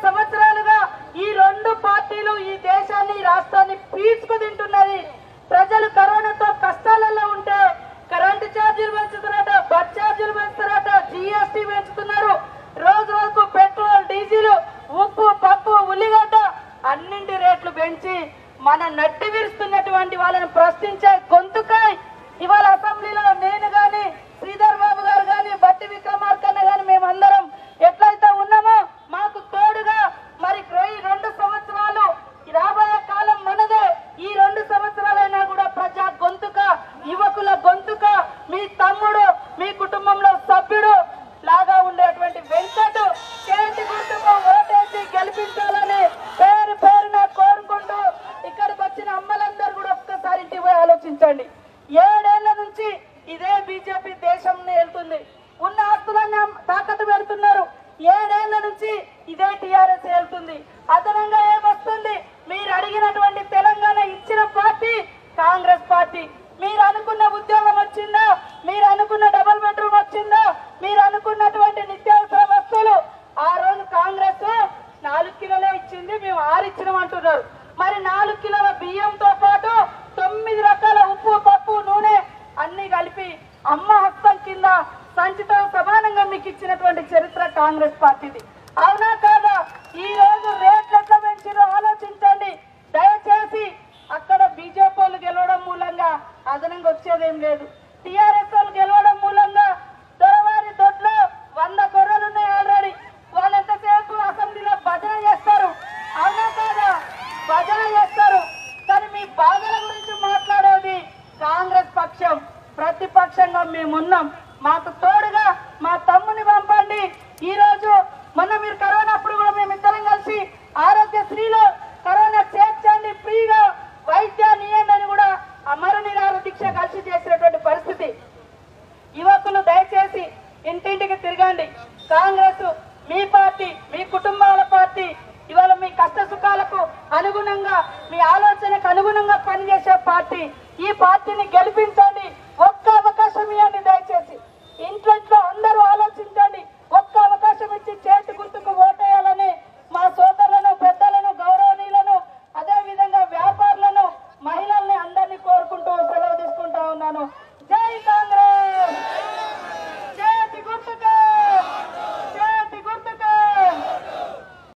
సంవత్సరాలుగా ఈ రెండు పార్టీలు ఈ దేశాన్ని ఈ రాష్ట్రాన్ని పీల్చుకు తింటున్నది ప్రజలు కరోనాతో కష్టాలలో ఉంటే కరెంటు ఛార్జీలు పెంచుతున్నారట బస్ ఛార్జీలు పెంచుతున్నారట జిఎస్టీ పెంచుతున్నారు రోజు రోజుకు పెట్రోల్ డీజిల్ ఉప్పు పప్పు ఉల్లిగడ్డ అన్నింటి రేట్లు పెంచి మన నట్టి విరుస్తున్నటువంటి వాళ్ళని ప్రశ్నించే గొంతుకై ఇవాళ అసెంబ్లీలో నేను గాని శ్రీధర్ బాబు గారు గాని బట్టి విక్రమార్కన్న గాని మేమందరం ఎట్లయితే ఉన్నామో మాకు తోడుగా మరి ఈ రెండు సంవత్సరాలు ఈ రాబోయే కాలం మనదే ఈ రెండు సంవత్సరాలైనా కూడా ప్రజా గొంతుక యువకుల గొంతుక మీ తమ్ముడు మీ కుటుంబంలో సభ్యుడు లాగా ఉండేటువంటి వెంకట్ చేతి గుర్తుకు ఓటేసి గెలిపించాలని పేరు పేరున కోరుకుంటూ ఇక్కడికి వచ్చిన అమ్మలందరూ కూడా ఒక్కసారి ఇంటికి పోయి ఆలోచించండి ఏడేళ్ల నుంచి ఇదే బీజేపీ దేశం వెళ్తుంది ఉన్న ఆస్తులన్నీ అమ్- తాకట్టు పెడుతున్నారు ఏడేళ్ల నుంచి ఇదే టిఆర్ఎస్ వెళ్తుంది అదనంగా ఏమొస్తుంది మీరు అడిగినటువంటి తెలంగాణ ఇచ్చిన పార్టీ కాంగ్రెస్ పార్టీ మీరు అనుకున్న ఉద్యోగం వచ్చిందా మీరు అనుకున్న డబుల్ బెడ్రూమ్ వచ్చిందా మీరు అనుకున్నటువంటి నిత్యావసర వస్తువులు ఆ రోజు కాంగ్రెస్ నాలుగు కిలోలే ఇచ్చింది మేము ఆరు ఇచ్చినాం అంటున్నారు మరి నాలుగు కిలోల బియ్యంతో పాటు తొమ్మిది రకాల ఉప్పు పప్పు నూనె అన్ని కలిపి అమ్మ హస్తం కింద సంచితో సమానంగా మీకు ఇచ్చినటువంటి చరిత్ర కాంగ్రెస్ పార్టీది అవునా కాదా ఈ రోజు రేట్లు ఎట్లా పెంచిరో ఆలోచించండి దయచేసి అక్కడ బీజేపీ వాళ్ళు గెలవడం మూలంగా అదనంగా వచ్చేదేం లేదు టిఆర్ఎస్ వాళ్ళు గెలవడం మూలంగా దొరవారి దొడ్లో వంద గొర్రెలు ఉన్నాయి ఆల్రెడీ వాళ్ళు ఎంతసేపు అసెంబ్లీలో భజన చేస్తారు అవునా కాదా భజన చేస్తారు కానీ మీ బాధల గురించి మాట్లాడేది కాంగ్రెస్ పక్షం ప్రతిపక్షంగా మేమున్నాం మాకు తోడుగా మా తమ్ముని పంపండి ఈ రోజు మొన్న మీరు కరోనా అప్పుడు కూడా మేము ఇద్దరం కలిసి ఆరోగ్యశ్రీలో కరోనా చేర్చండి ఫ్రీగా వైద్యాన్ని ఇవ్వండి అని కూడా అమర నిరాహార దీక్ష కలిసి చేసినటువంటి పరిస్థితి యువకులు దయచేసి ఇంటింటికి తిరగండి కాంగ్రెస్ మీ పార్టీ మీ కుటుంబాల పార్టీ ఇవాళ మీ కష్ట సుఖాలకు అనుగుణంగా మీ ఆలోచనకు అనుగుణంగా పనిచేసే పార్టీ ఈ పార్టీని గెలిపించండి ఒక్క అవకాశం ఇవ్వండి